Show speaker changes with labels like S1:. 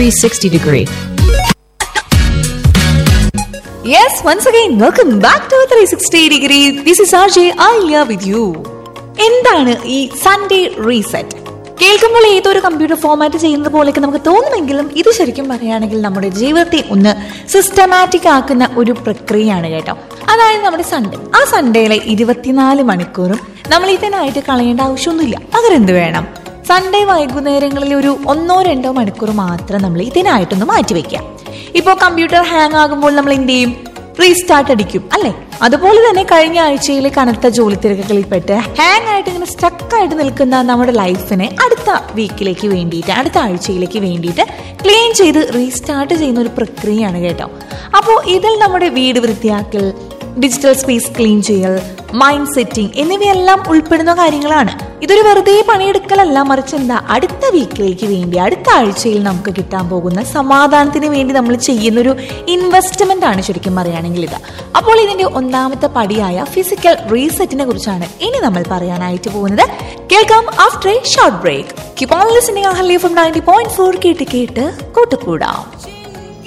S1: 360 degree.
S2: Yes, once again, welcome back to 360 degree. This is RJ Alia with you. എന്താണ് ഈ Sunday reset കേൾക്കുമ്പോൾ ഏതൊരു computer format ചെയ്യുന്നത് പോലെയൊക്കെ നമുക്ക് തോന്നുമെങ്കിലും ഇത് ശരിക്കും പറയുകയാണെങ്കിൽ നമ്മുടെ ജീവിതത്തെ ഒന്ന് സിസ്റ്റമാറ്റിക് ആക്കുന്ന ഒരു പ്രക്രിയയാണ് കേട്ടോ അതായത് നമ്മുടെ സൺഡേ ആ സൺഡേയിലെ ഇരുപത്തിനാല് മണിക്കൂറും നമ്മൾ ഇതിനായിട്ട് കളയേണ്ട ആവശ്യമൊന്നുമില്ല പകരം എന്ത് വേണം സൺഡേ വൈകുന്നേരങ്ങളിൽ ഒരു ഒന്നോ രണ്ടോ മണിക്കൂർ മാത്രം നമ്മൾ ഇതിനായിട്ടൊന്ന് മാറ്റിവെക്കാം ഇപ്പോൾ കമ്പ്യൂട്ടർ ഹാങ് ആകുമ്പോൾ നമ്മൾ എന്ത് ചെയ്യും റീസ്റ്റാർട്ട് അടിക്കും അല്ലെ അതുപോലെ തന്നെ കഴിഞ്ഞ ആഴ്ചയിലെ കനത്ത ജോലി തിരക്കുകളിൽപ്പെട്ട് ഹാങ് ആയിട്ട് ഇങ്ങനെ സ്റ്റക്ക് ആയിട്ട് നിൽക്കുന്ന നമ്മുടെ ലൈഫിനെ അടുത്ത വീക്കിലേക്ക് വേണ്ടിയിട്ട് അടുത്ത ആഴ്ചയിലേക്ക് വേണ്ടിയിട്ട് ക്ലീൻ ചെയ്ത് റീസ്റ്റാർട്ട് ചെയ്യുന്ന ഒരു പ്രക്രിയയാണ് കേട്ടോ അപ്പോൾ ഇതിൽ നമ്മുടെ വീട് വൃത്തിയാക്കൽ ഡിജിറ്റൽ സ്പേസ് ക്ലീൻ ചെയ്യൽ മൈൻഡ് സെറ്റിംഗ് എന്നിവയെല്ലാം ഉൾപ്പെടുന്ന കാര്യങ്ങളാണ് ഇതൊരു വെറുതെ പണിയെടുക്കലല്ല മറിച്ച് എന്താ അടുത്ത വീക്കിലേക്ക് വേണ്ടി അടുത്ത ആഴ്ചയിൽ നമുക്ക് കിട്ടാൻ പോകുന്ന സമാധാനത്തിന് വേണ്ടി നമ്മൾ ചെയ്യുന്നൊരു ഇൻവെസ്റ്റ്മെന്റ് ആണ് ശരിക്കും പറയുകയാണെങ്കിൽ ഇത് അപ്പോൾ ഇതിന്റെ ഒന്നാമത്തെ പടിയായ ഫിസിക്കൽ റീസെറ്റിനെ കുറിച്ചാണ് ഇനി നമ്മൾ പറയാനായിട്ട് പോകുന്നത് കേൾക്കാം after a short break keep on listening Ahalya from ninety point four കേട്ട് കേട്ട് കൂട്ടുകൂടാം